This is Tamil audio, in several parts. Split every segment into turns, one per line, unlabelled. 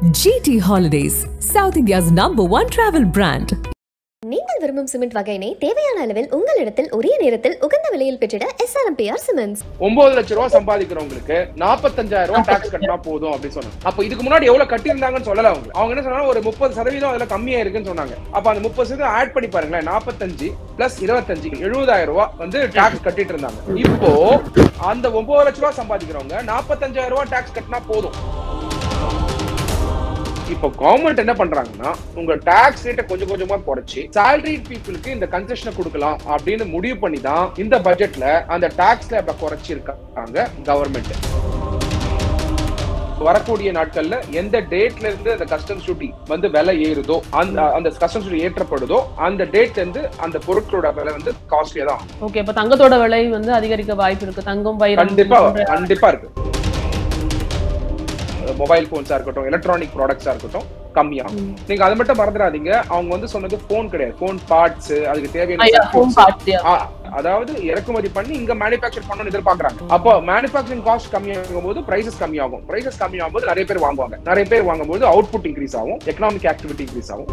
GT Holidays, South India's number one travel brand.
நீங்கள் விரும்பும் சிமெண்ட் வகையினை தேவையான அளவில் உங்களிடத்தில் உரிய நேரத்தில் உகந்த விலையில் பெற்றிட எஸ்ஆர்எம்பிஆர் சிமெண்ட்ஸ்
ஒன்பது லட்ச ரூபா சம்பாதிக்கிறவங்களுக்கு நாற்பத்தஞ்சாயிரம் ரூபாய் டாக்ஸ் கட்டினா போதும் அப்படின்னு சொன்னாங்க அப்ப இதுக்கு முன்னாடி எவ்வளவு கட்டியிருந்தாங்கன்னு சொல்லல அவங்க அவங்க என்ன சொன்னாங்க ஒரு முப்பது சதவீதம் அதுல கம்மியா இருக்குன்னு சொன்னாங்க அப்ப அந்த முப்பது சதவீதம் ஆட் பண்ணி பாருங்களேன் நாற்பத்தஞ்சு பிளஸ் இருபத்தஞ்சு எழுபதாயிரம் ரூபாய் வந்து டாக்ஸ் கட்டிட்டு இருந்தாங்க இப்போ அந்த ஒன்பது லட்ச ரூபாய் சம்பாதிக்கிறவங்க நாற்பத்தஞ்சாயிரம் ரூபாய் டாக்ஸ் கட்டினா போதும் இப்போ கவர்மெண்ட் என்ன பண்றாங்கன்னா உங்க டாக்ஸ் ரேட்டை கொஞ்சம் கொஞ்சமா குறைச்சு salaried பீப்புளுக்கு இந்த கன்செஷனை கொடுக்கலாம் அப்படின்னு முடிவு பண்ணி தான் இந்த பட்ஜெட்ல அந்த டாக்ஸ்ல இப்ப குறைச்சிருக்காங்க கவர்மெண்ட் வரக்கூடிய நாட்கள்ல எந்த டேட்ல இருந்து அந்த கஸ்டம்ஸ் டியூட்டி வந்து விலை ஏறுதோ அந்த அந்த கஸ்டம்ஸ் டியூட்டி ஏற்றப்படுதோ அந்த டேட்ல இருந்து அந்த பொருட்களோட விலை வந்து காஸ்ட்லியா தான் ஆகும்.
ஓகே இப்ப தங்கத்தோட விலை வந்து அதிகரிக்க வாய்ப்பு இருக்கு தங்கம் வைரம்
கண்டிப்பா
போன்ற-
கண்டிப்பா இருக்கு மொபைல் போன்ஸா இருக்கட்டும் எலக்ட்ரானிக் ப்ராடக்ட்ஸா இருக்கட்டும் கம்மியாகும் நீங்க அதை மட்டும் மறந்துடாதீங்க அவங்க வந்து சொன்னது போன் கிடையாது போன் பார்ட்ஸ் அதுக்கு தேவையான
ஐயா, home
circuits.
parts, yeah.
ஆ, அதாவது இறக்குமதி பண்ணி இங்க மேனுஃபேக்சர் பண்ணணும்னு எதிர்பார்க்கறாங்க அப்போ மேனுஃபேக்சரிங் காஸ்ட் கம்மியாகும் போது பிரைசஸ் கம்மியாகும் பிரைசஸ் கம்மியாகும் போது நிறைய பேர் வாங்குவாங்க நிறைய பேர் வாங்கும்போது அவுட்புட் இன்க்ரீஸ் ஆகும் எக்கனாமிக் ஆக்டிவிட்டி இன்க்ரீஸ் ஆகும்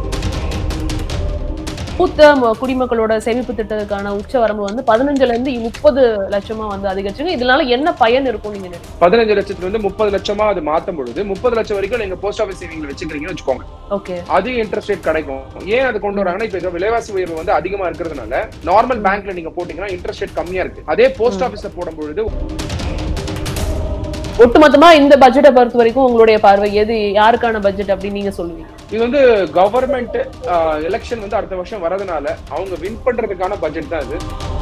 மூத்த ம- குடிமக்களோட சேமிப்பு திட்டத்துக்கான உச்ச வரம்பு வந்து பதினஞ்சுல இருந்து முப்பது லட்சமா வந்து அதிகரிச்சுங்க இதனால என்ன பயன் இருக்கும் நீங்க நினைக்கிறீங்க
பதினஞ்சு லட்சத்துல இருந்து முப்பது லட்சமா அது மாத்தும் பொழுது முப்பது லட்சம் வரைக்கும் நீங்க போஸ்ட் ஆஃபீஸ் சேவிங்ல வச்சுக்கிறீங்கன்னு வச்சுக்கோங்க
ஓகே
அதிக இன்ட்ரெஸ்ட் ரேட் கிடைக்கும் ஏன் அது கொண்டு வராங்கன்னா இப்ப இதோ விலைவாசி உயர்வு வந்து அதிகமா இருக்கிறதுனால நார்மல் பேங்க்ல நீங்க போட்டீங்கன்னா இன்ட்ரெஸ்ட் ரேட் கம்மியா இருக்கு அதே போஸ்ட் ஆபீஸ்ல போடும் பொழுது
ஒட்டுமொத்தமா இந்த பட்ஜெட்டை பொறுத்த வரைக்கும் உங்களுடைய பார்வை எது யாருக்கான பட்ஜெட் அப்படின்னு நீங்க சொல்லுவீங்க
இது வந்து கவர்மெண்ட் எலெக்ஷன் வந்து அடுத்த வருஷம் வரதுனால அவங்க வின் பண்றதுக்கான பட்ஜெட் தான் இது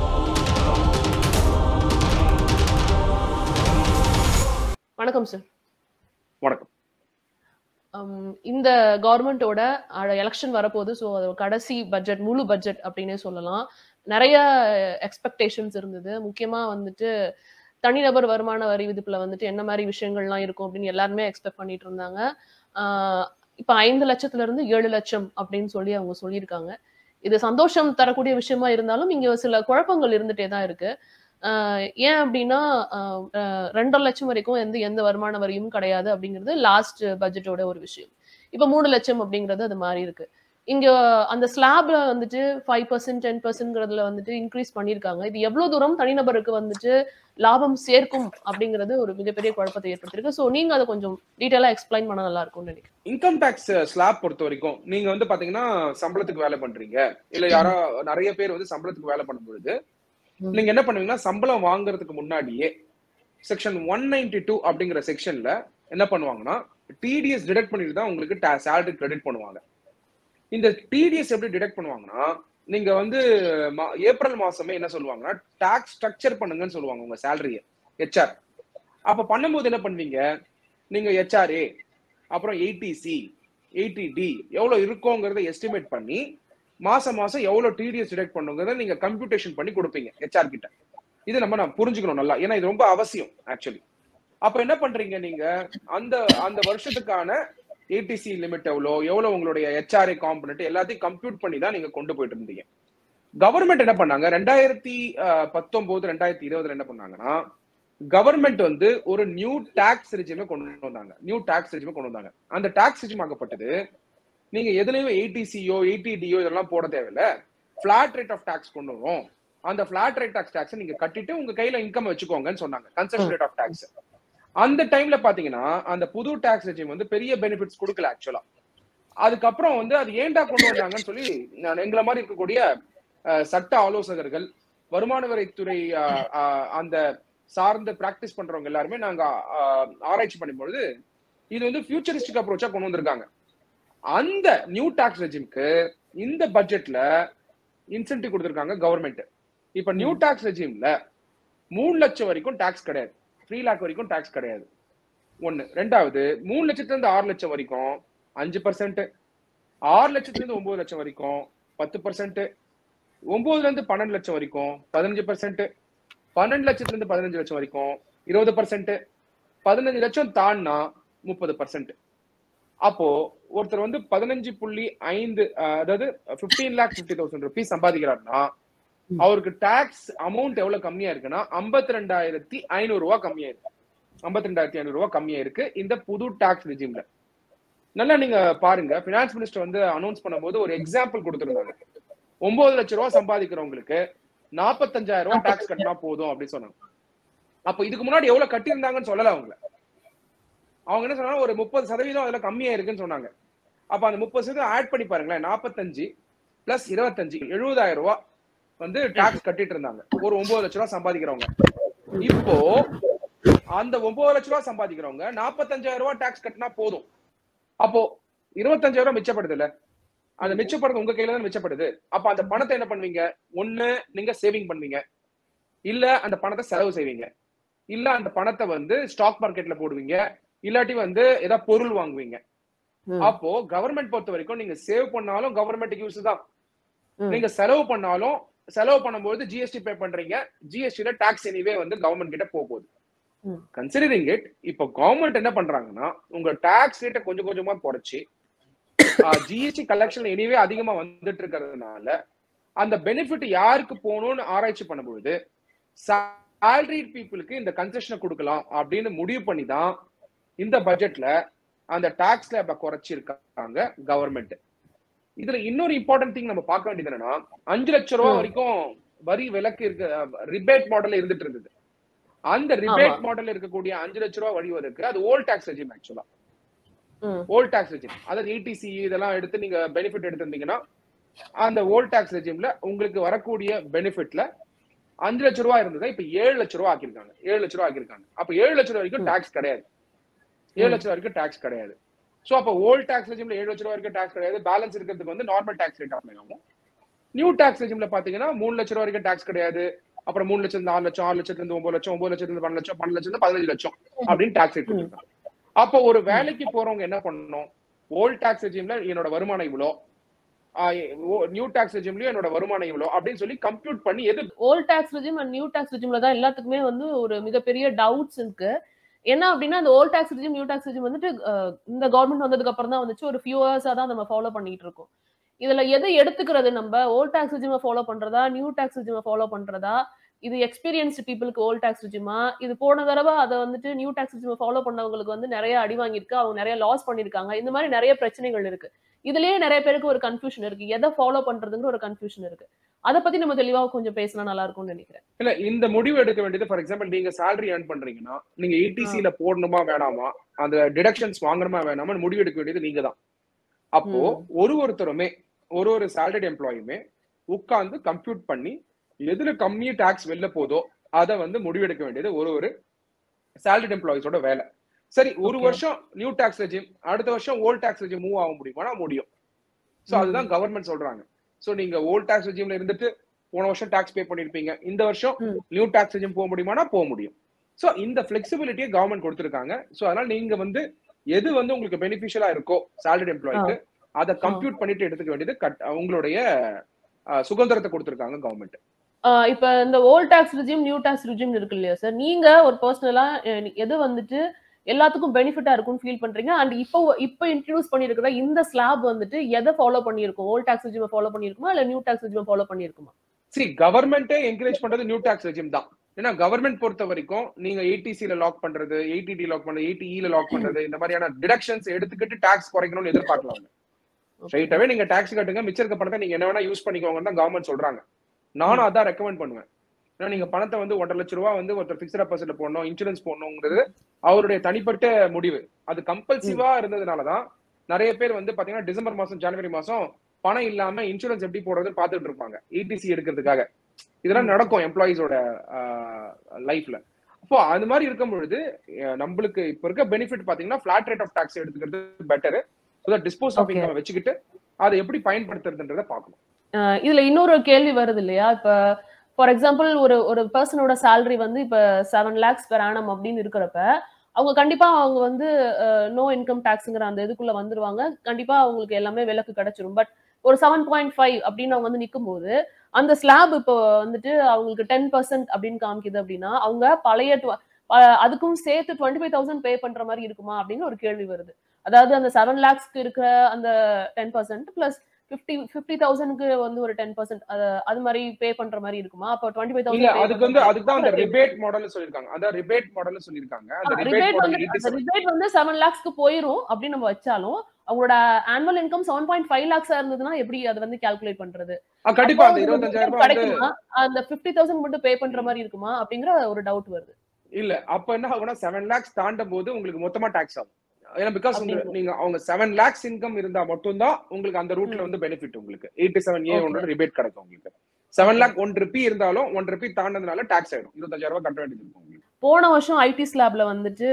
வணக்கம் சார்
வணக்கம்
um, இந்த கவர்மெண்டோட எலெக்ஷன் வரப்போகுது ஸோ அது கடைசி பட்ஜெட் முழு பட்ஜெட் அப்படின்னே சொல்லலாம் நிறைய எக்ஸ்பெக்டேஷன்ஸ் இருந்தது முக்கியமா வந்துட்டு தனிநபர் வருமான வரி விதிப்புல வந்துட்டு என்ன மாதிரி விஷயங்கள்லாம் இருக்கும் அப்படின்னு எல்லாருமே எக்ஸ்பெக்ட் பண்ணிட்டு இருந்தாங்க ஆஹ் இப்ப ஐந்து லட்சத்துல இருந்து ஏழு லட்சம் அப்படின்னு சொல்லி அவங்க சொல்லியிருக்காங்க இது சந்தோஷம் தரக்கூடிய விஷயமா இருந்தாலும் இங்க சில குழப்பங்கள் இருந்துட்டே தான் இருக்கு ஆஹ் ஏன் அப்படின்னா ஆஹ் ஆஹ் ரெண்டரை லட்சம் வரைக்கும் எந்த எந்த வருமான வரியும் கிடையாது அப்படிங்கிறது லாஸ்ட் பட்ஜெட்டோட ஒரு விஷயம் இப்ப மூணு லட்சம் அப்படிங்கிறது அது மாறி இருக்கு இங்க அந்த ஸ்லாப்ல வந்துட்டு ஃபைவ் பர்சன்ட் டென் பர்சன்ட்ங்கிறதுல வந்துட்டு இன்க்ரீஸ் பண்ணியிருக்காங்க இது எவ்வளவு தூரம் தனிநபருக்கு வந்துட்டு லாபம் சேர்க்கும் அப்படிங்கிறது ஒரு மிகப்பெரிய குழப்பத்தை ஏற்படுத்திருக்கு ஸோ நீங்க அதை கொஞ்சம் டீட்டெயிலா எக்ஸ்பிளைன் பண்ண நல்லா இருக்கும்னு நினைக்கிறேன்
இன்கம் டாக்ஸ் ஸ்லாப் பொறுத்த வரைக்கும் நீங்க வந்து பாத்தீங்கன்னா சம்பளத்துக்கு வேலை பண்றீங்க இல்ல யாரோ நிறைய பேர் வந்து சம்பளத்துக்கு வேலை பண்ணும் பொழுது
ம்.
நீங்க என்ன பண்ணுவீங்கன்னா சம்பளம் வாங்குறதுக்கு முன்னாடியே செக்ஷன் ஒன் நைன்டி டூ அப்படிங்கிற செக்ஷன்ல என்ன பண்ணுவாங்கன்னா டிடிஎஸ் டிடெக்ட் பண்ணிட்டு தான் உங்களுக்கு சேலரி கிரெடிட் பண்ணுவாங்க இந்த டிடிஎஸ் எப்படி டிடெக்ட் பண்ணுவாங்கன்னா நீங்க வந்து மா- ஏப்ரல் மாசமே என்ன சொல்லுவாங்கன்னா டாக்ஸ் ஸ்ட்ரக்சர் பண்ணுங்கன்னு சொல்லுவாங்க உங்க சேலரிய ஹெச்ஆர் அப்ப பண்ணும்போது என்ன பண்ணுவீங்க நீங்க ஹெச்ஆர்ஏ அப்புறம் எயிட்டிசி எயிட்டி டி எவ்வளவு இருக்கோங்கிறத எஸ்டிமேட் பண்ணி மாசம் மாசம் எவ்வளவு டிடிஎஸ் டிடெக்ட் பண்ணுங்கிறத நீங்க கம்ப்யூட்டேஷன் பண்ணி கொடுப்பீங்க ஹெச்ஆர் கிட்ட இது நம்ம நான் புரிஞ்சுக்கணும் நல்லா ஏன்னா இது ரொம்ப அவசியம் ஆக்சுவலி அப்ப என்ன பண்றீங்க நீங்க அந்த அந்த வருஷத்துக்கான ஏடிசி லிமிட் எவ்வளோ எவ்வளவு உங்களுடைய ஹெச்ஆர்ஏ காம்பனட் எல்லாத்தையும் கம்ப்யூட் பண்ணி தான் நீங்க கொண்டு போயிட்டு இருந்தீங்க கவர்மெண்ட் என்ன பண்ணாங்க ரெண்டாயிரத்தி பத்தொன்பது ரெண்டாயிரத்தி இருபதுல என்ன பண்ணாங்கன்னா கவர்மெண்ட் வந்து ஒரு நியூ டாக்ஸ் ரெஜிமே கொண்டு வந்தாங்க நியூ டாக்ஸ் ரெஜிமே கொண்டு வந்தாங்க அந்த டாக்ஸ் ரெஜிம் ஆகப்பட்டது நீங்க எதுலயும் எயிட்டிசியோ எயிட்டிடியோ இதெல்லாம் போட தேவையில்ல பிளாட் ரேட் ஆஃப் டாக்ஸ் கொண்டு வரும் அந்த பிளாட் ரேட் ஆஃப் டாக்ஸ் நீங்க கட்டிட்டு உங்க கையில இன்கம் வச்சுக்கோங்கன்னு சொன்னாங்க கன்செஷன் ரேட் ஆஃப் டாக்ஸ் அந்த டைம்ல பாத்தீங்கன்னா அந்த புது டாக்ஸ் ரெஜிம் வந்து பெரிய பெனிஃபிட்ஸ் கொடுக்கல ஆக்சுவலா அதுக்கப்புறம் வந்து அது ஏன்டா கொண்டு வந்தாங்கன்னு சொல்லி நான் எங்களை மாதிரி இருக்கக்கூடிய அஹ், சட்ட ஆலோசகர்கள் வருமான வரித்துறை அஹ், அஹ், அந்த சார்ந்த பிராக்டிஸ் பண்றவங்க எல்லாருமே நாங்க அஹ், ஆராய்ச்சி பண்ணும்பொழுது இது வந்து ஃபியூச்சரிஸ்டிக் அப்ரோச்சா கொண்டு வந்திருக்காங்க அந்த நியூ டாக்ஸ் ரெஜிம்க்கு இந்த பட்ஜெட்ல இன்சென்டிவ் கொடுத்திருக்காங்க கவர்மெண்ட் இப்ப நியூ டாக்ஸ் ரெஜிம்ல மூணு லட்சம் வரைக்கும் டாக்ஸ் கிடையாது த்ரீ லேக் வரைக்கும் டாக்ஸ் கிடையாது ஒண்ணு ரெண்டாவது மூணு லட்சத்துல இருந்து ஆறு லட்சம் வரைக்கும் அஞ்சு பர்சன்ட் ஆறு லட்சத்துல இருந்து ஒன்பது லட்சம் வரைக்கும் பத்து பர்சன்ட் ஒன்பதுல இருந்து பன்னெண்டு லட்சம் வரைக்கும் பதினஞ்சு பர்சன்ட் பன்னெண்டு லட்சத்துல இருந்து பதினஞ்சு லட்சம் வரைக்கும் இருபது பர்சன்ட் பதினஞ்சு லட்சம் தாண்டினா முப்பது பர்சன்ட் அப்போ ஒருத்தர் வந்து பதினஞ்சு புள்ளி ஐந்து அஹ், அதாவது fifteen lakh fifty thousand rupees சம்பாதிக்கிறாருன்னா அவருக்கு டாக்ஸ் அமௌண்ட் எவ்வளவு கம்மியா இருக்குன்னா ஐம்பத்தி ரெண்டாயிரத்தி ஐநூறு ரூபாய் கம்மியா இருக்கு ஐம்பத்தி ரெண்டாயிரத்தி ஐநூறு ரூபாய் கம்மியா இருக்கு இந்த புது டாக்ஸ் ரெஜிம்ல நல்லா நீங்க பாருங்க பினான்ஸ் மினிஸ்டர் வந்து அனௌன்ஸ் பண்ணும்போது ஒரு எக்ஸாம்பிள் கொடுத்திருந்தாங்க ஒன்பது லட்ச ரூபாய் சம்பாதிக்கிறவங்களுக்கு நாற்பத்தஞ்சாயிரம் ரூபாய் டாக்ஸ் கட்டினா போதும் அப்படின்னு சொன்னாங்க அப்ப இதுக்கு முன்னாடி எவ்வளவு கட்டியிருந்தாங்கன்னு சொல்லல அவங்க அவங்க என்ன சொன்னாங்க ஒரு முப்பது சதவீதம் அதுல கம்மியா இருக்குன்னு சொன்னாங்க அப்ப அந்த முப்பது சதவீதம் ஆட் பண்ணி பாருங்களேன் நாற்பத்தஞ்சு பிளஸ் இருபத்தஞ்சு எழுபதாயிரம் ரூபாய் வந்து டாக்ஸ் கட்டிட்டு இருந்தாங்க ஒரு ஒன்பது லட்ச ரூபாய் சம்பாதிக்கிறவங்க இப்போ அந்த ஒன்பது லட்ச ரூபாய் சம்பாதிக்கிறவங்க நாற்பத்தஞ்சாயிரம் ரூபாய் டாக்ஸ் கட்டினா போதும் அப்போ இருபத்தஞ்சாயிரம் ரூபாய் மிச்சப்படுது இல்ல அந்த மிச்சப்படுறது உங்க கையில தான் மிச்சப்படுது அப்ப அந்த பணத்தை என்ன பண்ணுவீங்க ஒண்ணு நீங்க சேவிங் பண்ணுவீங்க இல்ல அந்த பணத்தை செலவு செய்வீங்க இல்ல அந்த பணத்தை வந்து ஸ்டாக் மார்க்கெட்ல போடுவீங்க இல்லாட்டி வந்து ஏதாவது பொருள் வாங்குவீங்க
ம்.
அப்போ கவர்மெண்ட் பொறுத்த வரைக்கும் நீங்க சேவ் பண்ணாலும் கவர்மெண்ட் யூஸ் தான்
ம்.
நீங்க செலவு பண்ணாலும் செலவு பண்ணும்போது ஜிஎஸ்டி பே பண்றீங்க ஜிஎஸ்டில டாக்ஸ் எனிவே வந்து கவர்மெண்ட் கிட்ட போக போகுது
ம்.
கன்சிடரிங் இட் இப்போ கவர்மெண்ட் என்ன பண்றாங்கன்னா உங்க டாக்ஸ் ரேட்டை கொஞ்சம் கொஞ்சமா குறைச்சி ஜிஎஸ்டி கலெக்ஷன் எனிவே அதிகமா வந்துட்டு இருக்கிறதுனால அந்த பெனிஃபிட் யாருக்கு போகணும்னு ஆராய்ச்சி பண்ணும்பொழுது salaried பீப்புளுக்கு இந்த கன்செஷனை கொடுக்கலாம் அப்படின்னு முடிவு பண்ணி தான் இந்த பட்ஜெட்ல அந்த டாக்ஸ் ஸ்லாப குறைச்சிருக்காங்க கவர்மெண்ட் இதுல இன்னொரு இம்பார்ட்டன்ட் திங் நம்ம பார்க்க வேண்டியது என்னன்னா அஞ்சு லட்சம் ரூபாய்
ம்.
வரைக்கும் வரி விலக்கு இருக்க ரிபேட் மாடல் இருந்துட்டு இருந்தது அந்த ரிபேட் மாடல் இருக்கக்கூடிய அஞ்சு லட்ச ரூபாய் வழிவதற்கு அது ஓல்ட் டாக்ஸ் ரெஜிம் ஆக்சுவலா
ம்.
ஓல்ட் டாக்ஸ் ரெஜிம் அதாவது ஏடிசி இதெல்லாம் எடுத்து நீங்க பெனிஃபிட் எடுத்திருந்தீங்கன்னா அந்த ஓல்ட் டாக்ஸ் ரெஜிம்ல உங்களுக்கு வரக்கூடிய பெனிஃபிட்ல அஞ்சு லட்ச ரூபாய் இருந்தது இப்ப ஏழு லட்ச ரூபாய் ஆக்கியிருக்காங்க ஏழு லட்ச ரூபாய் ஆக்கியிருக்காங்க அப்ப ஏழு லட்ச ரூபாய் வரைக்கும் டாக்ஸ் கிடையாது ஏழு லட்ச ரூபாய் வரைக்கும் டாக்ஸ் கிடையாது சோ அப்ப ஓல்ட் டாக்ஸ் ரெஜிம்ல ஏழு லட்ச ரூபாய் வரைக்கும் டாக்ஸ் கிடையாது பேலன்ஸ் இருக்கிறதுக்கு வந்து நார்மல் டாக்ஸ் ரேட் அப்ளை ஆகும் நியூ டாக்ஸ் ரெஜிம்ல பாத்தீங்கன்னா மூணு லட்ச ரூபாய் வரைக்கும் டாக்ஸ் கிடையாது அப்புறம் மூணு லட்சம் நாலு லட்சம் ஆறு லட்சத்துல இருந்து ஒன்பது லட்சம் ஒன்பது லட்சத்துல இருந்து பன்னெண்டு லட்சம் பன்னெண்டு லட்சம் பதினஞ்சு லட்சம் அப்படின்னு டாக்ஸ் ரேட் கொடுத்துருக்காங்க அப்போ ஒரு வேலைக்கு போறவங்க என்ன பண்ணணும் ஓல்ட் டாக்ஸ் ரெஜிம்ல என்னோட வருமானம் இவ்வளோ நியூ டாக்ஸ் ரெஜிம்லயும் என்னோட வருமானம் இவ்வளோ அப்படின்னு சொல்லி கம்ப்யூட் பண்ணி எது
old tax regime and new tax ரெஜிம்ல தான் எல்லாத்துக்குமே வந்து ஒரு மிகப்பெரிய டவுட்ஸ் இருக்கு என்ன அப்படின்னா அந்த old tax regime new tax regime வந்துட்டு அஹ், இந்த கவர்மெண்ட் வந்ததுக்கு அப்புறம் தான் வந்துச்சு ஒரு ஃபியூ இயர்ஸா தான் நம்ம ஃபாலோ பண்ணிட்டு இருக்கோம் இதுல எதை எடுத்துக்கிறது நம்ம ஓல்ட் டாக்ஸ் ரெஜிமை ஃபாலோ பண்றதா நியூ டாக்ஸ் ரெஜிமை ஃபாலோ பண்றதா இது எக்ஸ்பீரியன்ஸ்டு பீப்புளுக்கு ஓல்ட் டாக்ஸ் ரெஜிமா இது போன தடவை அதை வந்துட்டு நியூ டாக்ஸ் ரெஜிமை ஃபாலோ பண்ணவங்களுக்கு வந்து நிறைய அடி வாங்கியிருக்கு அவங்க நிறைய லாஸ் பண்ணிருக்காங்க இந்த மாதிரி நிறைய பிரச்சனைகள் இருக்கு இதுலயே நிறைய பேருக்கு ஒரு கன்ஃபியூஷன் இருக்கு எதை ஃபாலோ பண்றதுங்கிற ஒரு கன்ஃபியூஷன் இருக்கு அதை பத்தி நம்ம தெளிவா கொஞ்சம் பேசினா நல்லா இருக்கும்னு நினைக்கிறேன்
இல்ல இந்த முடிவு எடுக்க வேண்டியது ஃபார் எக்ஸாம்பிள் நீங்க salary earn பண்றீங்கன்னா நீங்க ஏடிசில போடணுமா வேணாமா அந்த டிடக்ஷன்ஸ் வாங்கணுமா வேணாமான்னு முடிவு எடுக்க வேண்டியது நீங்க தான் அப்போ
ம்.
ஒரு ஒருத்தருமே ஒரு ஒரு salaried எம்ப்ளாயுமே உட்கார்ந்து கம்ப்யூட் பண்ணி எதுல கம்மியா டாக்ஸ் வெளில போதோ அதை வந்து முடிவெடுக்க வேண்டியது ஒரு ஒரு salaried எம்ப்ளாயிஸோட வேலை சரி ஒரு
Okay.
வருஷம் நியூ டாக்ஸ் ரெஜிம் அடுத்த வருஷம் ஓல்ட் டாக்ஸ் ரெஜிம் மூவ் ஆக முடியுமானா முடியும் சோ
ம்.
அதுதான் கவர்மெண்ட் சொல்றாங்க சோ நீங்க ஓல்ட் டாக்ஸ் ரெஜிம்ல இருந்துட்டு போன வருஷம் டாக்ஸ் பே பண்ணிருப்பீங்க இந்த வருஷம்
ம்.
நியூ டாக்ஸ் ரெஜிம் போக முடியுமானா போக முடியும் சோ இந்த ஃபிளெக்சிபிலிட்டியை கவர்மெண்ட் கொடுத்திருக்காங்க சோ அதனால நீங்க வந்து எது வந்து உங்களுக்கு பெனிஃபிஷியலா இருக்கோ salaried எம்ப்ளாய்க்கு அதை கம்ப்யூட் பண்ணிட்டு எடுத்துக்க வேண்டியது கட் உங்களுடைய அஹ், சுதந்திரத்தை கொடுத்திருக்காங்க கவர்மெண்ட்
ஆஹ் இப்ப இந்த old tax regime new tax regime இருக்கு இல்லையா சார் நீங்க ஒரு பர்சனலா எது வந்துட்டு எல்லாத்துக்கும் பெனிஃபிட்டா இருக்கும்னு ஃபீல் பண்றீங்க அண்ட் இப்போ இப்போ இன்ட்ரடியூஸ் பண்ணிருக்கிற இந்த ஸ்லாப் வந்துட்டு எதை ஃபாலோ பண்ணியிருக்கும் ஓல்ட் டாக்ஸ் ரிஜிமை ஃபாலோ பண்ணிருக்குமா இல்ல நியூ டாக்ஸ் ரிஜிமை ஃபாலோ பண்ணிருக்குமா
சி கவர்மெண்டே என்கரேஜ் பண்றது நியூ டாக்ஸ் ரெஜிம் தான் ஏன்னா கவர்மெண்ட் பொறுத்த வரைக்கும் நீங்க ஏடிசில லாக் பண்றது ஏடிடி லாக் பண்றது ஏடிஇல லாக் பண்றது இந்த மாதிரியான டிடக்ஷன்ஸ் எடுத்துக்கிட்டு டாக்ஸ் குறைக்கணும்னு எதிர்பார்க்கலாம் ஸ்ட்ரைட்டாவே நீங்க டாக்ஸ் கட்டுங்க மிச்சம் இருக்க பணத்தை நீங்க என்ன வேணா யூஸ் பண்ணிக்கோங்கன்னு தான் கவர்மெண்ட் சொல்றாங்க நானும் அதான் ரெக்கமெண்ட் பண்ணுவேன் ஏன்னா நீங்க பணத்தை வந்து ஒன்றரை லட்ச ரூபா வந்து ஒருத்தர் பிக்ஸ்ட் டெபாசிட்ல போடணும் இன்சூரன்ஸ் போடணுங்கிறது அவருடைய தனிப்பட்ட முடிவு அது கம்பல்சிவா இருந்ததுனாலதான் நிறைய பேர் வந்து பாத்தீங்கன்னா டிசம்பர் மாசம் ஜனவரி மாசம் பணம் இல்லாம இன்சூரன்ஸ் எப்படி போடுறதுன்னு பார்த்துட்டு இருப்பாங்க இடிசி எடுக்கிறதுக்காக இதெல்லாம் நடக்கும் எம்ப்ளாயிஸோட லைஃப்ல அப்போ அது மாதிரி இருக்கும் பொழுது அஹ், நம்மளுக்கு இப்ப இருக்க பெனிஃபிட் பாத்தீங்கன்னா ஃபிளாட் ரேட் ஆஃப் டாக்ஸ் எடுத்துக்கிறது better so dispose of
Okay.
Income வச்சுக்கிட்டு அதை எப்படி பயன்படுத்துறதுன்றத பார்க்கணும்
ஆஹ் இதுல இன்னொரு கேள்வி வருது இல்லையா இப்ப ஃபார் எக்ஸாம்பிள் ஒரு ஒரு பர்சனோட salary வந்து இப்ப செவன் லேக்ஸ் பெர் ஆனம் அப்படின்னு இருக்கிறப்ப அவங்க கண்டிப்பா அவங்க வந்து நோ இன்கம் டாக்ஸ்ங்கிற அந்த இதுக்குள்ள வந்துருவாங்க கண்டிப்பா அவங்களுக்கு எல்லாமே விலக்கு கிடைச்சிரும் பட் ஒரு செவன் பாயிண்ட் ஃபைவ் அப்படின்னு அவங்க வந்து நிற்கும் போது அந்த ஸ்லாப் இப்போ வந்துட்டு அவங்களுக்கு டென் பர்சன்ட் அப்படின்னு காமிக்குது அப்படின்னா அவங்க பழைய tw- ப- அதுக்கும் சேர்த்து டுவெண்ட்டி ஃபைவ் தௌசண்ட் பே பண்ற மாதிரி இருக்குமா அப்படின்னு ஒரு கேள்வி வருது அதாவது அந்த செவன் லேக்ஸ்க்கு இருக்கிற அந்த ten percent plus fifty fifty தௌசண்ட்க்கு வந்து ஒரு டென் பர்சன்ட் அது மாதிரி பே பண்ற மாதிரி இருக்குமா அப்போ டுவெண்ட்டி ஃபைவ்
இல்ல
தௌசண்ட்
அதுக்கு வந்து அதுக்கு தான் அந்த ரிபேட் மாடல் சொல்லிருக்காங்க அதான் ரிபேட் மாடல் சொல்லிருக்காங்க அந்த ரிபேட்
ரிபேட் வந்து
மாடல்
அந்த ரிபேட் வந்து செவன் லேக்ஸ்க்கு போயிரும் அப்படின்னு நம்ம வச்சாலும் அவங்களோட annual income seven point five லேக்ஸா இருந்ததுன்னா எப்படி அதை வந்து கால்குலேட் பண்றது
கண்டிப்பா அந்த
அப்போ
இருபத்தஞ்சாயிரம் ரூபாய் வந்து
கிடைக்குமா அந்த பிப்டி தௌசண்ட் மட்டும் பே பண்ற மாதிரி இருக்குமா அப்படிங்கிற ஒரு டவுட் வருது
இல்ல அப்ப என்ன ஆகும்னா செவன் லேக்ஸ் தாண்டும் போது உங்களுக்கு மொத்தமா டாக்ஸ் ஆகும் ஏன்னா பிகாஸ்
அப்படிங்களா?
நீங்க அவங்க செவன் லேக்ஸ் இன்கம் இருந்தா மட்டும்தான் உங்களுக்கு அந்த ரூட்ல
ம்.
வந்து பெனிஃபிட் உங்களுக்கு எயிட்டி செவன் ஏ
Okay.
ஒன்னோட ரிபேட் கிடைக்கும் உங்களுக்கு செவன் லேக் ஒன் ருபி இருந்தாலும் ஒன் ருபி தாண்டதுனால டாக்ஸ் ஆயிடும் இருபத்தஞ்சாயிரம் ரூபாய் கட்ட வேண்டியது இருக்கும் உங்களுக்கு
போன வருஷம் ஐடி ஸ்லாப்ல வந்துட்டு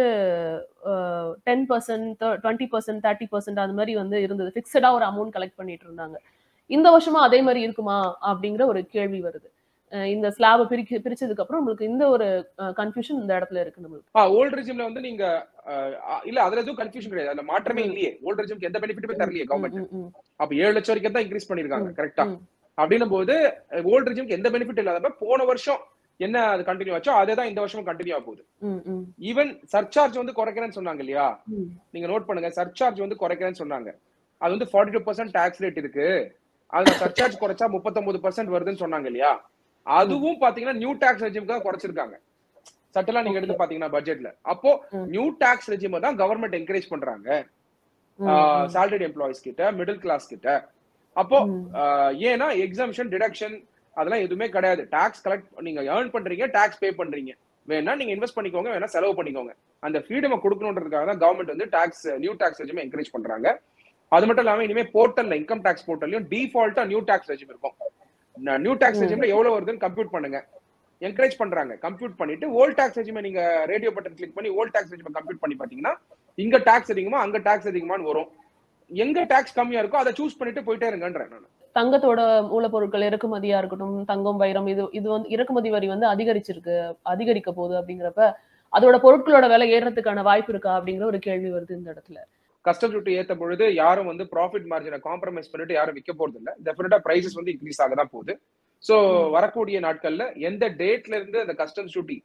ten percent twenty percent thirty percent அது மாதிரி வந்து இருந்தது ஃபிக்ஸடா ஒரு அமௌண்ட் கலெக்ட் பண்ணிட்டு இருந்தாங்க இந்த வருஷமா அதே மாதிரி இருக்குமா அப்படிங்கிற ஒரு கேள்வி வருது அஹ் இந்த ஸ்லாபை பிரிக்க பிரிச்சதுக்கு அப்புறம் உங்களுக்கு இந்த ஒரு கன்ஃபியூஷன் இந்த இடத்துல இருக்கு நம்மளுக்கு
ஆ ஓல்ட் ரெஜிம்ல வந்து நீங்க அஹ், அஹ், இல்ல அதுல எதுவும் கன்ஃபியூஷன் கிடையாது அதுல மாற்றமே
ம்.
இல்லையே ஓல்ட் ரெஜிம்க்கு எந்த பெனிஃபிட்டுமே தரலையே கவர்மெண்ட்
ம், ம்,
அப்ப ஏழு லட்சம் வரைக்கும் தான் இன்க்ரீஸ் பண்ணிருக்காங்க
ம்.
கரெக்டா
ம்.
அப்படின்னும் போது ஓல்ட் ரெஜிம்க்கு எந்த பெனிஃபிட் இல்லாதப்ப போன வருஷம் என்ன அது கண்டினியூ ஆச்சோ அதே தான் இந்த வருஷமும் கண்டினியூ ஆக போகுது
ம், ம்,
ஈவன் சர்சார்ஜ் வந்து குறைக்கிறேன்னு சொன்னாங்க இல்லையா
ம்.
நீங்க நோட் பண்ணுங்க சர்சார்ஜ் வந்து குறைக்கிறேன்னு சொன்னாங்க அது வந்து forty two percent tax rate இருக்கு அதுல சர்சார்ஜ் குறைச்சா முப்பத்தொன்பது பர்சன்ட் வருதுன்னு சொன்னாங்க இல்லையா அதுவும் பாத்தீங்கன்னா நியூ டாக்ஸ் ரெஜிம்க்கு தான் குறைச்சிருக்காங்க சட்டெல்லாம் நீங்க எடுத்து பாத்தீங்கன்னா பட்ஜெட்ல அப்போ
ம்.
நியூ டாக்ஸ் ரெஜிம் தான் கவர்மெண்ட் என்கரேஜ் பண்றாங்க
ம், ம்.
சேலரி எம்ப்ளாயிஸ் கிட்ட மிடில் கிளாஸ் கிட்ட அப்போ
ம்.
ஆஹ், ஏன்னா எக்ஸாம்ஷன் டிடக்ஷன் அதெல்லாம் எதுவுமே கிடையாது டாக்ஸ் கலெக்ட் நீங்க ஏர்ன் பண்றீங்க டாக்ஸ் பே பண்றீங்க வேணா நீங்க இன்வெஸ்ட் பண்ணிக்கோங்க வேணா செலவு பண்ணிக்கோங்க அந்த ஃப்ரீடம் கொடுக்கணுன்றதுக்காக தான் கவர்மெண்ட் வந்து டாக்ஸ் நியூ டாக்ஸ் ரெஜிமே என்கரேஜ் பண்றாங்க அது மட்டும் இல்லாம இனிமே போர்ட்டல்ல இன்கம் டாக்ஸ் போர்ட்டல்லையும் டிஃபால்ட்டா நியூ டாக்ஸ் ரெஜிம் இருக்கும் நியூ டாக்ஸ்
ம்.
ரெஜிம்ல எவ்வளவு வருதுன்னு கம்ப்யூட் பண்ணுங்க என்கரேஜ் பண்றாங்க கம்ப்யூட் பண்ணிட்டு ஓல்ட் டாக்ஸ் ரெஜிமை நீங்க ரேடியோ பட்டன் கிளிக் பண்ணி ஓல்ட் டாக்ஸ் ரெஜிமை கம்ப்யூட் பண்ணி பாத்தீங்கன்னா இங்க டாக்ஸ் அதிகமா அங்க டாக்ஸ் அதிகமான்னு வரும் எங்க டாக்ஸ் கம்மியா இருக்கோ அதை சூஸ் பண்ணிட்டு போயிட்டே இருங்கன்றேன் நான்
தங்கத்தோட மூலப்பொருட்கள் இறக்குமதியா இருக்கட்டும் தங்கம் வைரம் இது இது வந்து இறக்குமதி வரி வந்து அதிகரிச்சிருக்கு அதிகரிக்க போகுது அப்படிங்கிறப்ப அதோட பொருட்களோட விலை ஏறதுக்கான வாய்ப்பு இருக்கா அப்படிங்கிற ஒரு கேள்வி வருது இந்த இடத்துல
கஸ்டம் டியூட்டி ஏத்த பொழுது யாரும் வந்து ப்ராஃபிட் மார்ஜினை காம்ப்ரமைஸ் பண்ணிட்டு யாரும் விற்க போறது இல்ல டெஃபினட்டா பிரைசஸ் வந்து இன்க்ரீஸ் ஆக தான் போகுது சோ
ம்.
வரக்கூடிய நாட்கள்ல எந்த டேட்ல இருந்து அந்த கஸ்டம்ஸ் டியூட்டி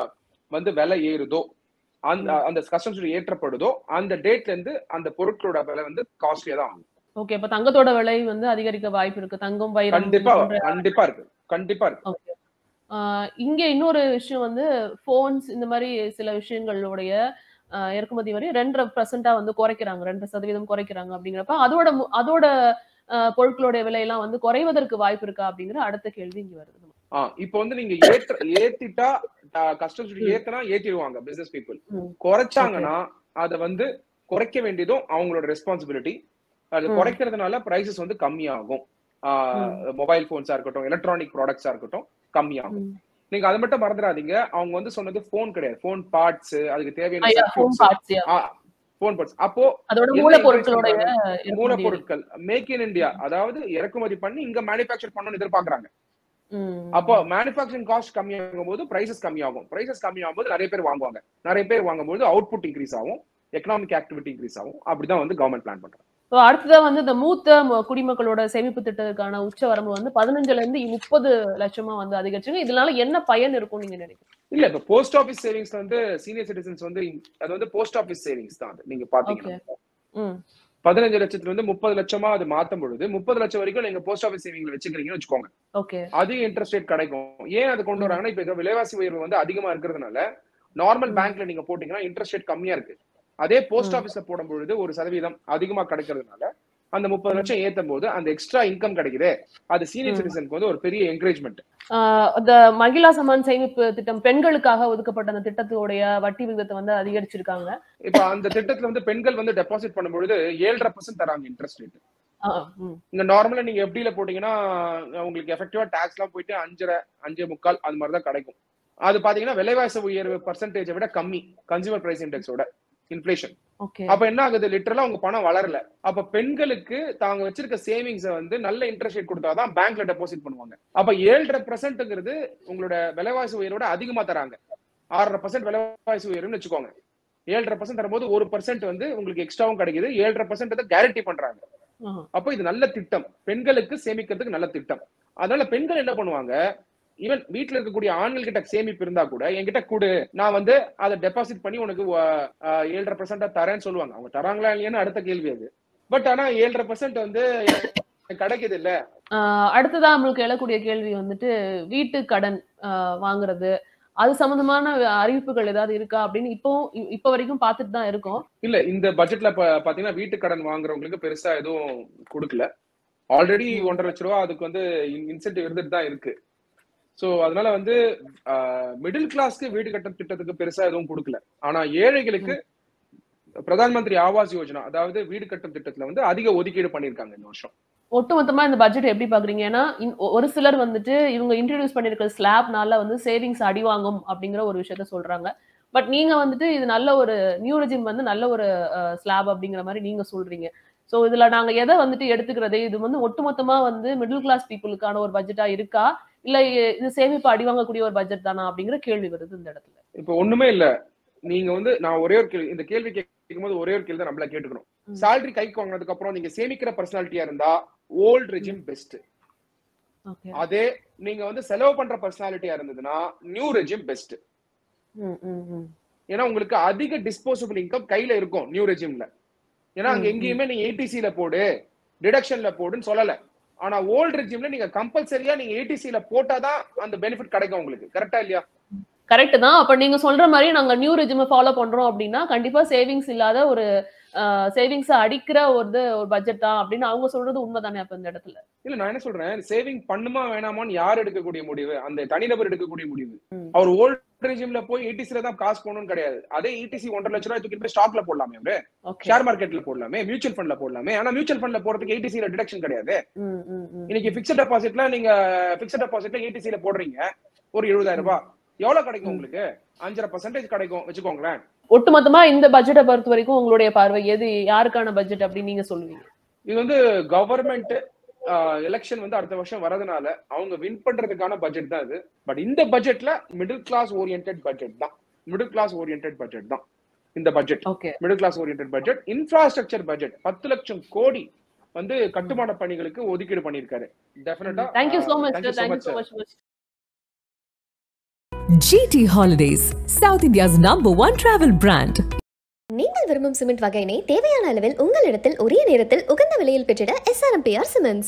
வந்து விலை ஏறுதோ அந்த அந்த கஸ்டம்ஸ் டியூட்டி ஏற்றப்படுதோ அந்த டேட்ல இருந்து அந்த பொருட்களோட விலை வந்து காஸ்ட்லியா தான் ஆகும்
ஓகே அப்ப தங்கத்தோட விலை வந்து அதிகரிக்க வாய்ப்பு இருக்கு தங்கம் வைரம்
கண்டிப்பா
போன்ற
கண்டிப்பா இருக்கு கண்டிப்பா இருக்கு
ஓகே இங்க இன்னொரு விஷயம் வந்து போன்ஸ் இந்த மாதிரி சில விஷயங்களுடைய ஆஹ் இறக்குமதி வரி ரெண்டரை பர்சன்டா வந்து குறைக்கிறாங்க ரெண்டு சதவீதம் குறைக்கிறாங்க அப்படிங்கிறப்ப அதோட மு- அதோட ஆஹ் பொருட்களுடைய விலையெல்லாம் வந்து குறைவதற்கு வாய்ப்பு இருக்கா அப்படிங்கிற அடுத்த கேள்வி இங்க வருது
ஆ இப்போ வந்து நீங்க ஏற்ற ஏத்திட்டா கஸ்டம்ஸ் டியூட்டி ஏத்தனா ஏத்திடுவாங்க பிசினஸ் பீப்புள்
ம்.
குறைச்சாங்கன்னா அதை வந்து குறைக்க வேண்டியதும் அவங்களோட ரெஸ்பான்சிபிலிட்டி அது
ம்.
குறைக்கிறதுனால பிரைசஸ் வந்து கம்மியாகும் மொபைல் போன்ஸா இருக்கட்டும் எலக்ட்ரானிக் ப்ராடக்ட்ஸா இருக்கட்டும் கம்மியாகும்
ம்.
நீங்க அதை மட்டும் மறந்துடாதீங்க அவங்க வந்து சொன்னது போன் கிடையாது போன் பார்ட்ஸ் அதுக்கு தேவையான
ஐயா, phone parts, yeah.
Phone parts அப்போ
அதோட
என்ன
மூலப்பொருட்களுடைய
increase
இறக்குமதி வரி.
மூலப்பொருட்கள் மேக் இன் இந்தியா அதாவது இறக்குமதி பண்ணி இங்க மேனுஃபேக்சர் பண்ணணும்னு எதிர்பார்க்கறாங்க
ம்.
அப்போ மேனுஃபேக்சரிங் காஸ்ட் கம்மியாகும் போது பிரைசஸ் கம்மியாகும் பிரைசஸ் கம்மியாகும் போது நிறைய பேர் வாங்குவாங்க நிறைய பேர் வாங்கும்போது அவுட்புட் இன்க்ரீஸ் ஆகும் எக்கனாமிக் ஆக்டிவிட்டி இன்க்ரீஸ் ஆகும் அப்படிதான் வந்து கவர்மெண்ட் பிளான் பண்றாங்க
So, அடுத்ததா வந்து இந்த மூத்த ம- குடிமக்களோட சேமிப்பு திட்டத்துக்கான உச்ச வரம்பு வந்து பதினஞ்சுல இருந்து முப்பது லட்சமா வந்து அதிகரிச்சுங்க இதனால என்ன பயன் இருக்கும் நீங்க நினைக்கிறீங்க
இல்ல இப்ப போஸ்ட் ஆபீஸ் சேவிங்ஸ் வந்து சீனியர் சிட்டிசன்ஸ் வந்து அது வந்து போஸ்ட் ஆபீஸ் சேவிங்ஸ் தான் அது நீங்க பாத்தீங்கன்னா
ம்
பதினஞ்சு லட்சத்துல இருந்து முப்பது லட்சமா அது மாத்தும் பொழுது முப்பது லட்சம் வரைக்கும் நீங்க போஸ்ட் ஆபீஸ் சேவிங்ல வச்சுக்கிறீங்கன்னு வச்சுக்கோங்க
ஓகே
அதிக இன்ட்ரெஸ்ட் ரேட் கிடைக்கும் ஏன் அது கொண்டு வராங்கன்னா இப்ப இருக்க விலைவாசி உயர்வு வந்து அதிகமா இருக்கிறதுனால நார்மல்
ம்.
பேங்க்ல நீங்க போட்டீங்கன்னா இன்ட்ரெஸ்ட் ரேட் கம்மியா இருக்கு அதே போஸ்ட்
ம்.
ஆபீஸ்ல போடும் பொழுது ஒரு சதவீதம் அதிகமா கிடைக்கிறதுனால அந்த முப்பது லட்சம் ஏத்தும் போது அந்த எக்ஸ்ட்ரா இன்கம் கிடைக்குது அது சீனியர்
ம்.
சிட்டிசனுக்கு வந்து ஒரு பெரிய என்கரேஜ்மெண்ட்
ஆஹ் இந்த மகிழா சமான் சேமிப்பு திட்டம் பெண்களுக்காக ஒதுக்கப்பட்ட அந்த திட்டத்துடைய வட்டி விகிதத்தை வந்து அதிகரிச்சிருக்காங்க
இப்ப அந்த திட்டத்துல வந்து பெண்கள் வந்து டெபாசிட் பண்ணும்பொழுது ஏழரை பர்சன்ட் தராங்க இன்ட்ரெஸ்ட் ரேட்
ஆஹ் ம்.
இங்க நார்மலா நீங்க எப்படில போட்டீங்கன்னா உங்களுக்கு எஃபெக்டிவா டாக்ஸ் எல்லாம் போயிட்டு அஞ்சரை அஞ்சே முக்கால் அது மாதிரி தான் கிடைக்கும் அது பாத்தீங்கன்னா விலைவாசி உயர்வு பர்சன்டேஜை விட கம்மி கன்சூமர் பிரைஸ் இண்டெக்ஸோட இன்ஃபிளேஷன்
ஓகே
அப்ப என்ன ஆகுது லிட்டரலா உங்க பணம் வளரல அப்ப பெண்களுக்கு தாங்க வச்சிருக்க சேவிங்ஸ வந்து நல்ல இன்ட்ரெஸ்ட் ரேட் கொடுத்தாதான் பேங்க்ல டெபாசிட் பண்ணுவாங்க அப்ப ஏழரை பர்சன்ட்ங்கிறது உங்களோட விலைவாசி உயர்வோட அதிகமா தராங்க ஆறரை பர்சன்ட் விலைவாசி உயர்வுன்னு வச்சுக்கோங்க ஏழரை பர்சன்ட் தரும்போது ஒரு பர்சன்ட் வந்து உங்களுக்கு எக்ஸ்ட்ராவும் கிடைக்குது ஏழரை பர்சன்ட் கேரண்டி பண்றாங்க
ஆஹ்
அப்போ இது நல்ல திட்டம் பெண்களுக்கு சேமிக்கிறதுக்கு நல்ல திட்டம் அதனால பெண்கள் என்ன பண்ணுவாங்க ஈவன் வீட்ல இருக்கக்கூடிய ஆண்கள் கிட்ட சேமிப்பு இருந்தா கூட என்கிட்ட கொடு நான் வந்து அதை டெபாசிட் பண்ணி உனக்கு அஹ், அஹ், ஏழரை பர்சன்டா தரேன்னு சொல்லுவாங்க அவங்க தராங்களா இல்லையான்னு அடுத்த கேள்வி அது பட் ஆனா ஏழரை பர்சன்ட் வந்து கிடைக்குது இல்ல
ஆஹ் அடுத்ததா நம்மளுக்கு எழக்கூடிய கேள்வி வந்துட்டு வீட்டு கடன் ஆஹ் வாங்குறது அது சம்பந்தமான அறிவிப்புகள் ஏதாவது இருக்கா அப்படின்னு இப்போ இ- இப்ப வரைக்கும் பார்த்துட்டு தான் இருக்கோம்
இல்ல இந்த பட்ஜெட்ல பாத்தீங்கன்னா வீட்டு கடன் வாங்குறவங்களுக்கு பெருசா எதுவும் கொடுக்கல ஆல்ரெடி ஒன்றரை லட்ச ரூபா அதுக்கு வந்து இன்சென்டிவ் இருந்துட்டு தான் இருக்கு சோ அதனால வந்து மிடில் கிளாஸ்க்கு வீடு கட்டும் திட்டத்துக்கு பெருசா எதுவும் கொடுக்கல ஆனா ஏழைகளுக்கு பிரதான் மந்திரி ஆவாஸ் யோஜனா அதாவது வீடு கட்டும் திட்டத்துல வந்து அதிக ஒதுக்கீடு பண்ணிருக்காங்க இந்த வருஷம்
ஒட்டுமொத்தமா இந்த பட்ஜெட் எப்படி பாக்குறீங்க ஏன்னா இன்- ஒ- ஒரு சிலர் வந்துட்டு இவங்க இன்ட்ரடியூஸ் பண்ணிருக்க ஸ்லாப்னால வந்து சேவிங்ஸ் அடி வாங்கும் அப்படிங்கிற ஒரு விஷயத்த சொல்றாங்க பட் நீங்க வந்துட்டு இது நல்ல ஒரு நியூ ரெஜிம் வந்து நல்ல ஒரு ஸ்லாப் அப்படிங்கிற மாதிரி நீங்க சொல்றீங்க சோ இதுல நாங்க எதை வந்துட்டு எடுத்துக்கிறது இது வந்து ஒட்டுமொத்தமா வந்து மிடில் கிளாஸ் பீப்புளுக்கான ஒரு பட்ஜெட்டா இருக்கா இல்ல இ- இது சேமிப்பு அடி வாங்கக்கூடிய ஒரு பட்ஜெட் தானா அப்படிங்கிற கேள்வி வருது இந்த இடத்துல
இப்ப ஒண்ணுமே இல்ல நீங்க வந்து நான் ஒரே ஒரு கேள்வி இந்த கேள்வி கேட்கும்போது ஒரே ஒரு கேள்வி தான் நம்மள கேட்டுக்கணும்
ம்.
salary கைக்கு வாங்கினதுக்கு அப்புறம் நீங்க சேமிக்கிற பர்சனாலிட்டியா இருந்தா ஓல்ட் ரெஜிம் பெஸ்ட்
ஓகே
அதே நீங்க வந்து செலவு பண்ற பர்சனாலிட்டியா இருந்ததுன்னா நியூ ரெஜிம் பெஸ்ட்
ம் ம் ம்
ஏன்னா உங்களுக்கு அதிக டிஸ்போசபிள் இன்கம் கையில இருக்கும் நியூ ரெஜிம்ல ஏன்னா அங்க
ம், ம்.
எங்கேயுமே நீங்க ஏடிசில போடு டிடக்ஷன்ல போடுன்னு சொல்லல ஆனா ஓல்ட் ரெஜிம்ல நீங்க கம்பல்சரியா நீங்க ஏடிசில போட்டாதான் அந்த பெனிஃபிட் கிடைக்கும் உங்களுக்கு கரெக்டா இல்லையா
கரெக்ட் தான் அப்ப நீங்க சொல்ற மாதிரி நாங்க நியூ ரெஜிமை ஃபாலோ பண்றோம் அப்படின்னா கண்டிப்பா சேவிங்ஸ் இல்லாத ஒரு சேவிங்ஸ் அடிக்கிற ஒரு ஒரு பட்ஜெட் தான் அப்படின்னு அவங்க சொல்றது உண்மைதானே அப்ப இந்த இடத்துல
இல்ல நான் என்ன சொல்றேன் சேவிங் பண்ணுமா வேணாமான்னு யார் எடுக்கக்கூடிய முடிவு அந்த தனிநபர் எடுக்கக்கூடிய முடிவு
ம்.
அவர் ஓல்ட் ரெஜிம்ல போய் ஏடிசில தான் காசு போகணும்னு கிடையாது அதே ஏடிசி ஒன்றரை லட்ச ரூபாய் தூக்கி போய் ஸ்டாக்ல போடலாமே அவரு
ஓகே
ஷேர் மார்க்கெட்ல போடலாமே மியூச்சுவல் ஃபண்ட்ல போடலாமே ஆனா மியூச்சுவல் ஃபண்ட்ல போறதுக்கு ஏடிசில டிடக்ஷன் கிடையாது
ம் ம் ம்
இன்னைக்கு பிக்சட் டெபாசிட்ல நீங்க பிக்சட் டெபாசிட்ல ஏடிசில போடுறீங்க ஒரு எழுபதாயிரம் ரூபாய் எவ்வளவு கிடைக்கும் உங்களுக்கு அஞ்சரை பர்சன்டேஜ் கிடைக்கும் வச்சுக்கோங்களேன்
ஒட்டுமொத்தமா இந்த பட்ஜெட்டை பொறுத்த வரைக்கும் உங்களுடைய பார்வை எது யாருக்கான பட்ஜெட் அப்படின்னு நீங்க சொல்லுவீங்க
இது வந்து கவர்மெண்ட் எலெக்ஷன் வந்து அடுத்த வருஷம் வரதுனால அவங்க வின் பண்றதுக்கான பட்ஜெட் தான் இது பட் இந்த பட்ஜெட்ல மிடில் கிளாஸ் ஓரியன்ட் பட்ஜெட் தான் மிடில் கிளாஸ் ஓரியன்ட் பட்ஜெட் தான் இந்த budget
okay
middle class orient budget infrastructure budget பத்து லட்சம் கோடி வந்து கட்டுமான பணிகளுக்கு ஒதுக்கீடு பண்ணிருக்காரு definitely
thank you so much sir thank you so much
GT Holidays, South India's number one travel brand.
நீங்கள் விரும்பும் சிமெண்ட் வகையினை தேவையான அளவில் உங்களிடத்தில் உரிய நேரத்தில் உகந்த விலையில் பெற்றிட எஸ்ஆர்எம்பிஆர் சிமெண்ட்ஸ்